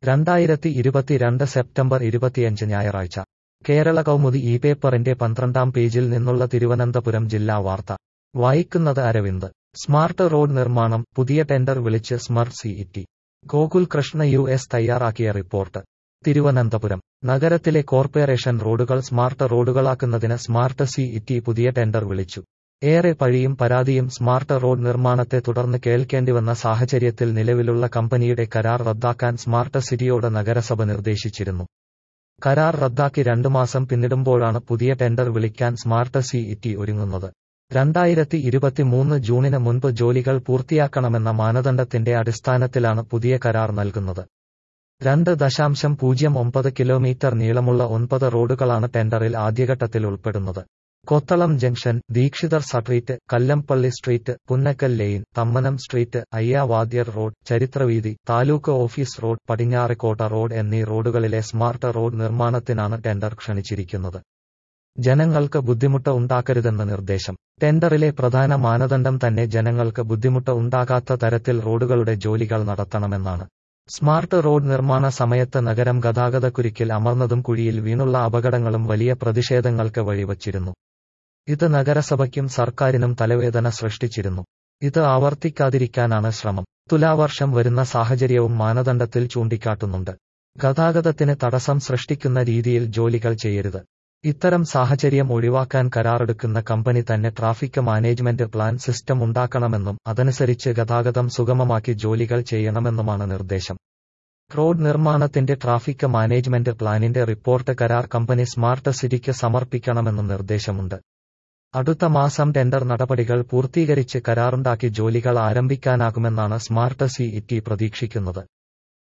രണ്ടായിരത്തി ഇരുപത്തിരണ്ട് സെപ്റ്റംബർ ഇരുപത്തിയഞ്ച് ഞായറാഴ്ച കേരള കൗമുദി ഈ പേപ്പറിന്റെ പന്ത്രണ്ടാം പേജിൽ നിന്നുള്ള തിരുവനന്തപുരം ജില്ലാ വാർത്ത വായിക്കുന്നത് അരവിന്ദ് സ്മാർട്ട് റോഡ് നിർമ്മാണം പുതിയ ടെൻഡർ വിളിച്ച് smart CET Gokul Krishna U S തയ്യാറാക്കിയ റിപ്പോർട്ട് തിരുവനന്തപുരം നഗരത്തിലെ കോർപ്പറേഷൻ റോഡുകൾ സ്മാർട്ട് റോഡുകളാക്കുന്നതിന് സ്മാർട്ട് സിഇടി പുതിയ ടെൻഡർ വിളിച്ചു ഏറെ പഴിയും പരാതിയും സ്മാർട്ട് റോഡ് നിർമ്മാണത്തെ തുടർന്ന് കേൾക്കേണ്ടിവന്ന സാഹചര്യത്തിൽ നിലവിലുള്ള കമ്പനിയുടെ കരാർ റദ്ദാക്കാൻ സ്മാർട്ട് സിറ്റിയോട് നഗരസഭ നിർദ്ദേശിച്ചിരുന്നു കരാർ റദ്ദാക്കി രണ്ടു മാസം പിന്നിടുമ്പോഴാണ് പുതിയ ടെൻഡർ വിളിക്കാൻ സ്മാർട്ട് സിഇടി ഒരുങ്ങുന്നത് രണ്ടായിരത്തി ഇരുപത്തിമൂന്ന് ജൂണിന് മുൻപ് ജോലികൾ പൂർത്തിയാക്കണമെന്ന മാനദണ്ഡത്തിന്റെ അടിസ്ഥാനത്തിലാണ് പുതിയ കരാർ നൽകുന്നത് രണ്ട് ദശാംശം പൂജ്യം ഒമ്പത് കിലോമീറ്റർ നീളമുള്ള ഒൻപത് റോഡുകളാണ് ടെൻഡറിൽ ആദ്യഘട്ടത്തിൽ ഉൾപ്പെടുന്നത് Kothalam junction Dikshithar street Kallampally street Punnakkal lane Thammanam street Ayyavadyar road ചരിത്രവീതി taluk office road Padinjarekotta road എന്നീ റോഡുകളിലെ സ്മാർട്ട് റോഡ് നിർമ്മാണത്തിനാണ് ടെൻഡർ ക്ഷണിച്ചിരിക്കുന്നത് ജനങ്ങൾക്ക് ബുദ്ധിമുട്ട് ഉണ്ടാക്കരുതെന്ന് നിർദ്ദേശം ടെൻഡറിലെ പ്രധാന മാനദണ്ഡം തന്നെ ജനങ്ങൾക്ക് ബുദ്ധിമുട്ട് ഉണ്ടാകാത്ത തരത്തിൽ റോഡുകളുടെ ജോലികൾ നടത്തണമെന്നാണ് സ്മാർട്ട് റോഡ് നിർമ്മാണ സമയത്ത് നഗരം ഗതാഗതക്കുരുക്കിൽ അമർന്നതും കുഴിയിൽ വീണുള്ള അപകടങ്ങളും വലിയ പ്രതിഷേധങ്ങൾക്ക് വഴിവച്ചിരുന്നു ഇത് നഗരസഭയ്ക്കും സർക്കാരിനും തലവേദന സൃഷ്ടിച്ചിരുന്നു ഇത് ആവർത്തിക്കാതിരിക്കാനാണ് ശ്രമം തുലാവർഷം വരുന്ന സാഹചര്യവും മാനദണ്ഡത്തിൽ ചൂണ്ടിക്കാട്ടുന്നുണ്ട് ഗതാഗതത്തിന് തടസ്സം സൃഷ്ടിക്കുന്ന രീതിയിൽ ജോലികൾ ചെയ്യരുത് ഇത്തരം സാഹചര്യം ഒഴിവാക്കാൻ കരാറെടുക്കുന്ന കമ്പനി തന്നെ ട്രാഫിക് മാനേജ്മെന്റ് പ്ലാൻ സിസ്റ്റം ഉണ്ടാക്കണമെന്നും അതനുസരിച്ച് ഗതാഗതം സുഗമമാക്കി ജോലികൾ ചെയ്യണമെന്നുമാണ് നിർദ്ദേശം റോഡ് നിർമ്മാണത്തിന്റെ ട്രാഫിക് മാനേജ്മെന്റ് പ്ലാനിന്റെ റിപ്പോർട്ട് കരാർ കമ്പനി സ്മാർട്ട് സിറ്റിക്ക് സമർപ്പിക്കണമെന്നും നിർദ്ദേശമുണ്ട് അടുത്ത മാസം ടെൻഡർ നടപടികൾ പൂർത്തീകരിച്ച് കരാറുണ്ടാക്കി ജോലികൾ ആരംഭിക്കാനാകുമെന്നാണ് സ്മാർട്ട് സിഇടി പ്രതീക്ഷിക്കുന്നത്